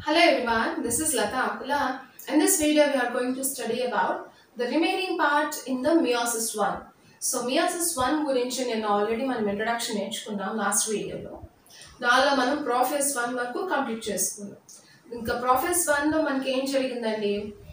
Hello everyone, this is Lata Akula. In this video, we are going to study about the remaining part in the meiosis 1. So meiosis one గురించి నేను already మనం introduction నేర్చుకున్నాం last వీడియోలో దానిలో మనం profess one వరకు complete చేసుకున్నాం ఇంకా ప్రాఫెస్ వన్లో మనకి ఏం జరిగిందండి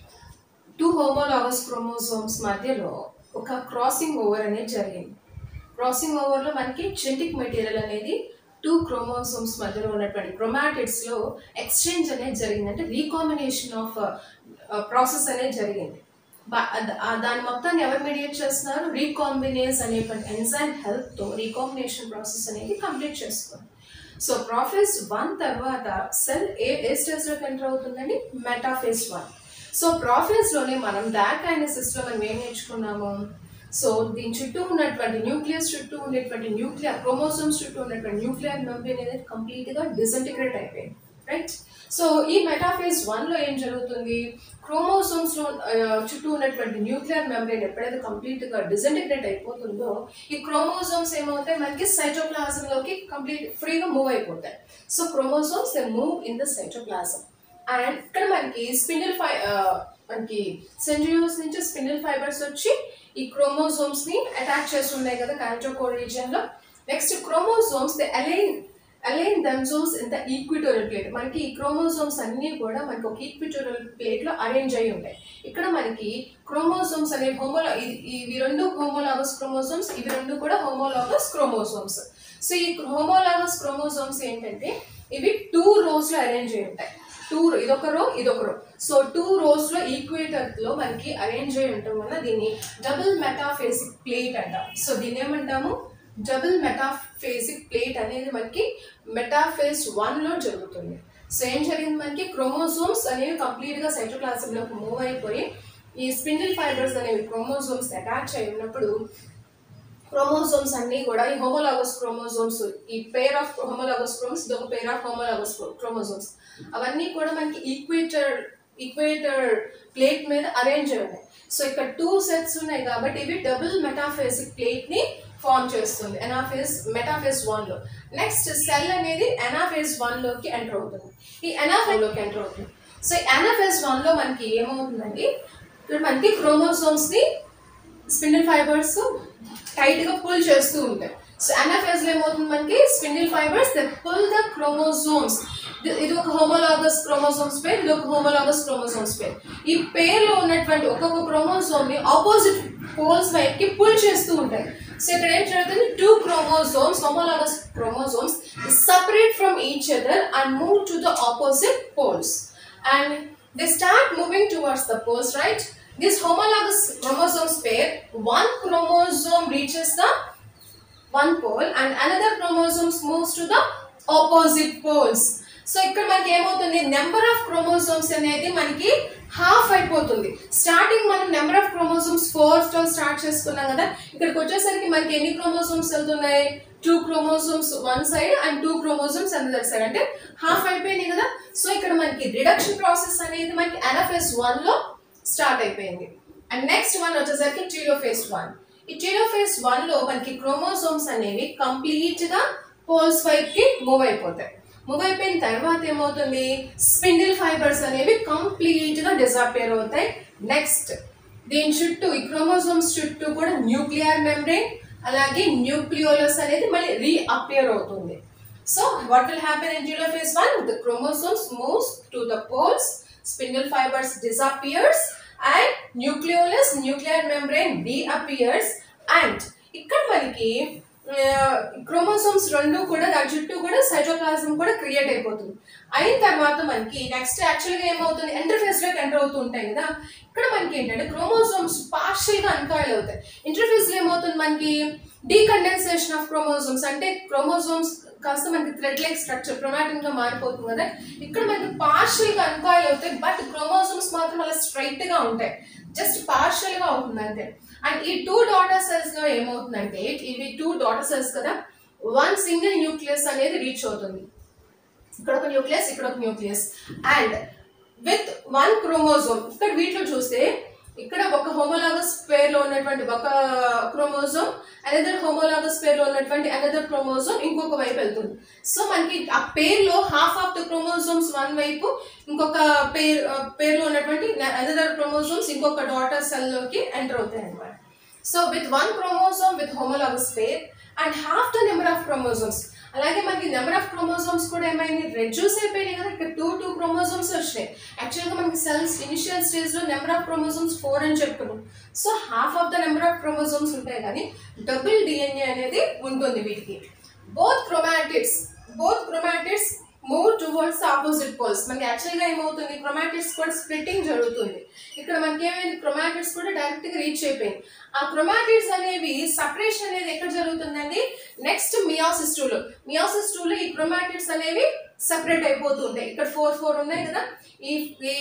టూ హోమోలాగస్ క్రోమోసోమ్స్ మధ్యలో ఒక క్రాసింగ్ ఓవర్ అనేది జరిగింది క్రాసింగ్ ఓవర్లో మనకి జెనెటిక్ మెటీరియల్ అనేది టూ క్రోమోసోమ్స్ మధ్యలో ఉన్నటువంటి క్రొమాటిడ్స్లో ఎక్స్చేంజ్ అనేది జరిగింది అంటే రీకాంబినేషన్ ఆఫ్ ప్రాసెస్ అనేది జరిగింది బా- అద- ఆ దాని మొత్తాన్ని ఎవరు మీడియేట్ చేస్తున్నారు రీకాంబినేస్ అనేటువంటి ఎంజైమ్ హెల్ప్తో రీకాంబినేషన్ ప్రాసెస్ అనేది కంప్లీట్ చేసుకుంది సో ప్రాఫెస్ వన్ తర్వాత సెల్ ఏ ఏ స్టేజ్లోకి ఎంటర్ అవుతుందండి మెటాఫేస్ వన్ సో ప్రాఫెస్లోనే మనం డయాకైనసిస్లో మనం ఏం నేర్చుకున్నాము సో దీని చుట్టూ ఉన్నటువంటి న్యూక్లియస్ చుట్టూ ఉండేటువంటి న్యూక్లియర్ క్రోమోసోమ్స్ చుట్టూ ఉన్నటువంటి న్యూక్లియర్ మెంబ్రేన్ అనేది కంప్లీట్గా డిసింటిగ్రేట్ అయిపోయింది రైట్ సో ఈ మెటాఫేజ్ వన్లో ఏం జరుగుతుంది క్రోమోసోమ్స్లో చుట్టూ ఉన్నటువంటి న్యూక్లియర్ మెంబ్రేన్ ఎప్పుడైతే కంప్లీట్గా డిసింటిగ్రేట్ అయిపోతుందో ఈ క్రోమోసోమ్స్ ఏమవుతాయి మనకి సైటోప్లాజంలోకి కంప్లీట్ ఫ్రీగా మూవ్ అయిపోతాయి so chromosomes they move in the cytoplasm and ఇక్కడ మనకి స్పినిల్ ఫై మనకి సెంట్రియోస్ నుంచి స్పినిల్ ఫైబర్స్ వచ్చి ఈ క్రోమోసోమ్స్ ని అటాచ్ చేస్తున్నాయి కదా కాంట్రోకోర్ రీజియన్ లో next chromosomes they align align themselves in the equatorial plate మనకి ఈ క్రోమోసోమ్స్ అన్ని కూడా మనకి ఒక ఈక్విటోరియల్ ప్లేట్ లో అరేంజ్ అయి ఉంటాయి ఇక్కడ మనకి క్రోమోసోమ్స్ అనే హోమోలా ఇవి రెండు హోమోలాగస్ క్రోమోసోమ్స్ ఇవి రెండు కూడా హోమోలాగస్ క్రోమోసోమ్స్ సో ఈ హోమోలాగస్ క్రోమోసోమ్స్ ఏంటంటే ఇవి టూ రోస్ లో అరేంజ్ అయి ఉంటాయి టూ ఇదొక రో ఇదొక రో సో టూ రోస్ లో ఈక్వేటర్ లో మనకి అరేంజ్ అయి ఉండటం వల్ల దీన్ని డబుల్ మెటాఫేసిక్ ప్లేట్ అంటాం సో దీన్ని ఏమంటాము డబుల్ మెటాఫేసిక్ ప్లేట్ అనేది మనకి మెటాఫేస్ వన్ లో జరుగుతుంది సో ఏం జరిగింది మనకి క్రోమోసోమ్స్ అనేవి కంప్లీట్ గా సైటోప్లాజం లోకి మూవ్ అయిపోయి ఈ స్పిండిల్ ఫైబర్స్ అనేవి క్రోమోసోమ్స్ అటాచ్ అయి ఉన్నప్పుడు క్రోమోసోమ్స్ అన్ని కూడా ఈ హోమోలాగస్ క్రోమోసోమ్స్ ఈ పేర్ ఆఫ్ హోమోలాగస్ క్రోమ్స్ ఇది ఒక పేర్ ఆఫ్ హోమోలాగస్ క్రోమోసోమ్స్ అవన్నీ కూడా మనకి ఈక్వేటర్ ఈక్వేటర్ ప్లేట్ మీద అరేంజ్ అయి ఉన్నాయి సో ఇక్కడ టూ సెట్స్ ఉన్నాయి కాబట్టి ఇవి డబుల్ మెటాఫేసిక్ ప్లేట్ ని ఫార్మ్ చేస్తుంది ఎనాఫేస్ మెటాఫేస్ వన్ లో నెక్స్ట్ సెల్ అనేది ఎనాఫేస్ వన్ లోకి ఎంటర్ అవుతుంది ఈ ఎనాఫేస్ లోకి ఎంటర్ అవుతుంది సో ఈ ఎనాఫేస్ వన్ లో మనకి ఏమవుతుందండి ఇక్కడ మనకి క్రోమోసోమ్స్ ని స్పిండిల్ ఫైబర్స్ టైట్ గా పుల్ చేస్తూ ఉంటాయి సో అనాఫేజ్ లో ఏమవుతుంది మనకి spindle fibres the pull the chromosomes ఇది ఒక హోమోలాగస్ క్రోమోసోమ్స్ పేర్ ఇది ఒక హోమోలాగస్ క్రోమోసోమ్స్ పేర్ ఈ పేర్ లో ఉన్నటువంటి ఒక్కొక్క క్రోమోసోమ్ ని ఆపోజిట్ పోల్స్ వైపుకి పుల్ చేస్తూ ఉంటాయి సో ఇక్కడ ఏం జరుగుతుంది two chromosomes homologous chromosomes separate from each other and move to the opposite poles and they start moving towards the poles, right? This homologous chromosomes pair, one chromosome reaches the one pole and another chromosome moves to the opposite poles. So ఇక్కడ మనకి ఏమవుతుంది number of chromosomes అనేది మనకి half అయిపోతుంది starting మనం number of chromosomes four తో start చేసుకున్నాం కదా ఇక్కడికి వచ్చేసరికి మనకి ఎన్ని క్రోమోసోమ్స్ వెళ్తున్నాయి two chromosomes one side and two chromosomes another side అంటే హాఫ్ అయిపోయినాయి కదా సో ఇక్కడ మనకి రిడక్షన్ ప్రాసెస్ అనేది మనకి ఎనఫేస్ వన్ లో స్టార్ట్ అయిపోయింది అండ్ నెక్స్ట్ వన్ వచ్చేసరికి టీలోఫేస్ వన్ ఈ టీలోఫేస్ వన్ లో మనకి క్రోమోసోమ్స్ అనేవి కంప్లీట్ గా పోల్స్ వైపు కి మూవ్ అయిపోతాయి మూవ్ అయిపోయిన తర్వాత ఏమవుతుంది స్పిండిల్ ఫైబర్స్ అనేవి కంప్లీట్ గా డిసాపియర్ అవుతాయి నెక్స్ట్ దీని చుట్టూ ఈ క్రోమోసోమ్స్ చుట్టూ కూడా న్యూక్లియర్ మెంబ్రెయిన్ అలాగే న్యూక్లియోలస్ అనేది మళ్ళీ రీఅపియర్ అవుతుంది so what will happen in telophase one the chromosomes moves to the poles spindle fibres disappears and nucleolus nuclear membrane reappears and ఇక్కడ మనకి క్రోమోసోమ్స్ రెండు కూడా దాని చుట్టూ కూడా సైటోప్లాజం కూడా క్రియేట్ అయిపోతుంది అయిన తర్వాత మనకి నెక్స్ట్ యాక్చువల్గా ఏమవుతుంది ఇంటర్ఫేస్ లోకి ఎంటర్ అవుతూ ఉంటాయి కదా ఇక్కడ మనకి ఏంటంటే క్రోమోసోమ్స్ పార్షియల్ గా అన్కాయిల్ అవుతాయి ఇంటర్ఫేస్ లో ఏమవుతుంది మనకి డీకండెన్సేషన్ ఆఫ్ క్రోమోసోమ్స్ అంటే క్రోమోసోమ్స్ కాస్త మనకి థ్రెడ్ లైక్ స్ట్రక్చర్ క్రొమాటిన్ గా మారిపోతుంది కదా ఇక్కడ మనకి పార్షియల్ గా అన్కాయిల్ అవుతాయి బట్ క్రోమోసోమ్స్ మాత్రం అలా స్ట్రైట్ గా ఉంటాయి జస్ట్ పార్షియల్ గా అవుతుంది అంతే అండ్ ఈ టూ డాటర్ సెల్స్ లో ఏమవుతుందంటే ఇవి టూ డాటర్ సెల్స్ కదా వన్ సింగిల్ న్యూక్లియస్ అనేది రీచ్ అవుతుంది ఇక్కడ ఒక న్యూక్లియస్ ఇక్కడ ఒక nucleus and with one chromosome ఇక్కడ వీటిలో చూస్తే ఇక్కడ ఒక హోమోలాగస్ పేర్ లో ఉన్నటువంటి ఒక క్రోమోజోమ్ అనదర్ హోమోలాగస్ పేర్ లో ఉన్నటువంటి అనదర్ క్రోమోజోమ్ ఇంకొక వైపు వెళ్తుంది సో మనకి ఆ పేర్ లో half of the chromosomes one వైపు ఇంకొక పేర్ పేర్ లో ఉన్నటువంటి అనదర్ క్రోమోజోమ్స్ ఇంకొక డాటర్ సెల్ లోకి ఎంటర్ అవుతాయి అన్నమాట so with one chromosome with homologous pair and half the number of chromosomes అలాగే మనకి నెంబర్ ఆఫ్ క్రోమోజోమ్స్ కూడా ఏమైంది రెడ్యూస్ అయిపోయినాయి కదా ఇక్కడ టూ టూ క్రోమోజోమ్స్ వచ్చినాయి యాక్చువల్గా మనకి సెల్స్ ఇనిషియల్ స్టేజ్లో నెంబర్ ఆఫ్ క్రోమోజోమ్స్ ఫోర్ అని చెప్పుకున్నాం so half of the number of chromosomes ఉంటాయి కానీ డబుల్ డిఎన్ఏ అనేది ఉంటుంది వీటికి both chromatids both chromatids move towards opposite poles మనకి యాక్చువల్గా ఏమవుతుంది క్రొమాటిడ్స్ కూడా స్ప్లిట్టింగ్ జరుగుతుంది ఇక్కడ మనకి ఏమైంది క్రొమాటిడ్స్ కూడా డైరెక్ట్ గా రీచ్ అయిపోయింది ఆ క్రొమాటిడ్స్ అనేవి సపరేషన్ అనేది ఎక్కడ జరుగుతుందండి నెక్స్ట్ మియాసిస్ టూ లో మియాసిస్ టూ లో ఈ క్రొమాటిడ్స్ అనేవి సెపరేట్ అయిపోతుంటాయి ఇక్కడ ఫోర్ ఫోర్ ఉన్నాయి కదా ఈ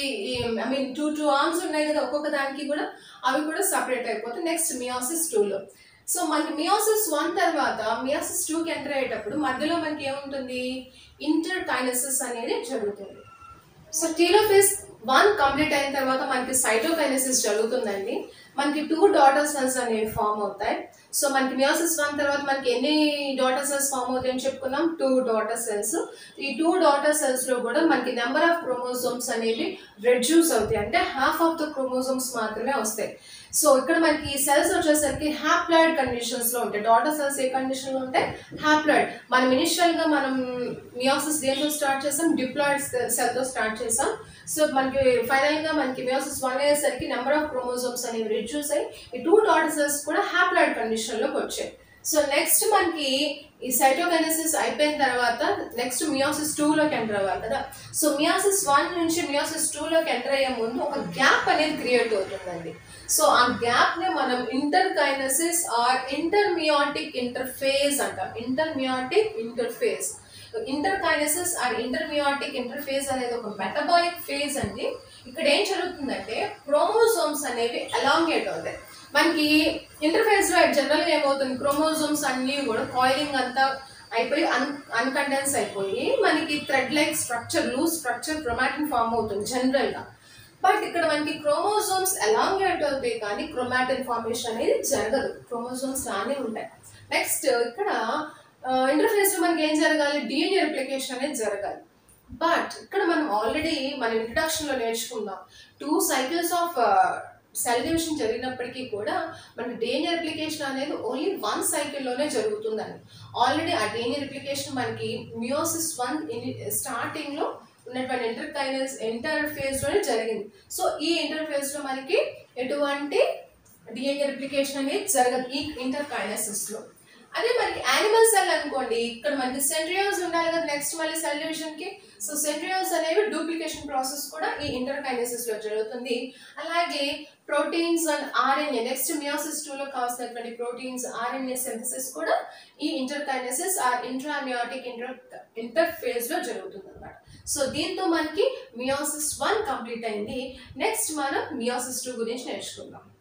I mean two two arms ఉన్నాయి కదా ఒక్కొక్క దానికి కూడా అవి కూడా సపరేట్ అయిపోతాయి నెక్స్ట్ మియాసిస్ టూ లో సో మనకి మియోసిస్ వన్ తర్వాత మియోసిస్ టూకి ఎంటర్ అయ్యేటప్పుడు మధ్యలో మనకి ఏముంటుంది ఇంటర్ కైనసిస్ అనేది జరుగుతుంది సో టీలోఫేస్ వన్ కంప్లీట్ అయిన తర్వాత మనకి సైటోకైనసిస్ జరుగుతుందండి మనకి టూ డాటర్ సెల్స్ అనేవి ఫామ్ అవుతాయి సో మనకి మియోసిస్ వన్ తర్వాత మనకి ఎన్ని డాటర్ సెల్స్ ఫామ్ అవుతాయని చెప్పుకున్నాం టూ డాటర్ సెల్స్ ఈ టూ డాటర్ సెల్స్ లో కూడా మనకి నెంబర్ ఆఫ్ క్రోమోజోమ్స్ అనేవి రెడ్యూస్ అవుతాయి అంటే హాఫ్ ఆఫ్ ద క్రోమోజోమ్స్ మాత్రమే వస్తాయి సో ఇక్కడ మనకి ఈ సెల్స్ వచ్చేసరికి హ్యాప్లాయిడ్ కండిషన్స్ లో ఉంటాయి డాటర్ సెల్స్ ఏ కండిషన్ లో ఉంటాయి హ్యాప్లాయిడ్ మనం ఇనిషియల్ గా మనం మియోసిస్ దేంతో స్టార్ట్ చేసాం డిప్లాయిడ్ సెల్ తో స్టార్ట్ చేసాం సో మనకి ఫైనల్ గా మనకి మియోసిస్ వన్ అయ్యేసరికి నెంబర్ ఆఫ్ క్రోమోజోమ్స్ అనేవి రిడ్యూస్ అయ్యి ఈ టూ డాటర్ సెల్స్ కూడా హ్యాప్లాయిడ్ కండిషన్ లోకి వచ్చాయి సో నెక్స్ట్ మనకి ఈ సైటోకైనసిస్ అయిపోయిన తర్వాత నెక్స్ట్ మియోసిస్ టూ లోకి ఎంటర్ అవ్వాలి కదా సో మియోసిస్ వన్ నుంచి మియోసిస్ టూ లోకి ఎంటర్ అయ్యే ముందు ఒక గ్యాప్ అనేది క్రియేట్ అవుతుందండి సో ఆ గ్యాప్ ని మనం interkinesis or intermeiotic interphase అంటాం intermeiotic interphase interkinesis or intermeiotic interphase అనేది ఒక మెటబాలిక్ ఫేజ్ అండి ఇక్కడ ఏం జరుగుతుందంటే క్రోమోజోమ్స్ అనేవి అలాంగేట్ అవుతాయి మనకి ఇంటర్ఫేస్ లో జనరల్ గా ఏమవుతుంది క్రోమోజోమ్స్ అన్ని కూడా కాయిలింగ్ అంతా అయిపోయి అన్ అన్కండెన్స్ అయిపోయి మనకి thread like structure loose structure chromatin form అవుతుంది జనరల్ గా బట్ ఇక్కడ మనకి క్రోమోజోమ్స్ ఎలాంగేట్ అవుతాయి కానీ క్రొమాటిన్ ఫార్మేషన్ అనేది జరగదు క్రోమోజోమ్స్ లానే ఉంటాయి నెక్స్ట్ ఇక్కడ ఇంటర్ఫేస్ లో మనకి ఏం జరగాలి డిఎన్ఏ రిప్లికేషన్ అనేది జరగాలి బట్ ఇక్కడ మనం ఆల్రెడీ మన ఇంట్రడక్షన్ లో నేర్చుకుందాం two cycles of cell division జరిగినప్పటికీ కూడా మనకి డిఎన్ఏ రిప్లికేషన్ అనేది ఓన్లీ వన్ సైకిల్లోనే జరుగుతుందని ఆల్రెడీ ఆ డిఎన్ఏ రిప్లికేషన్ మనకి మియోసిస్ వన్ స్టార్టింగ్ లో ఉన్నటువంటి ఇంటర్ కైనస్ ఇంటర్ ఫేజ్ లోనే జరిగింది సో ఈ ఇంటర్ ఫేజ్ లో మనకి ఎటువంటి డిఎన్ఏ రిప్లికేషన్ అనేది జరగదు ఈ ఇంటర్ కైనసిస్ లో అదే మనకి యానిమల్ సెల్ అనుకోండి ఇక్కడ మనకి సెంట్రియోల్స్ ఉండాలి కదా నెక్స్ట్ మళ్ళీ సెల్ డివిజన్ కి సో సెంట్రియోల్స్ అనేవి డూప్లికేషన్ ప్రాసెస్ కూడా ఈ ఇంటర్ కైనసిస్ లో జరుగుతుంది అలాగే proteins and RNA next meiosis two లో కావాల్సినటువంటి ప్రోటీన్స్ ఆర్ఎన్ఏ సింథసిస్ కూడా ఈ interkinesis or intrameiotic inter interphase లో జరుగుతుంది అనమాట సో దీంతో మనకి మియోసిస్ వన్ కంప్లీట్ అయింది నెక్స్ట్ మనం మియోసిస్ టూ గురించి నేర్చుకుందాం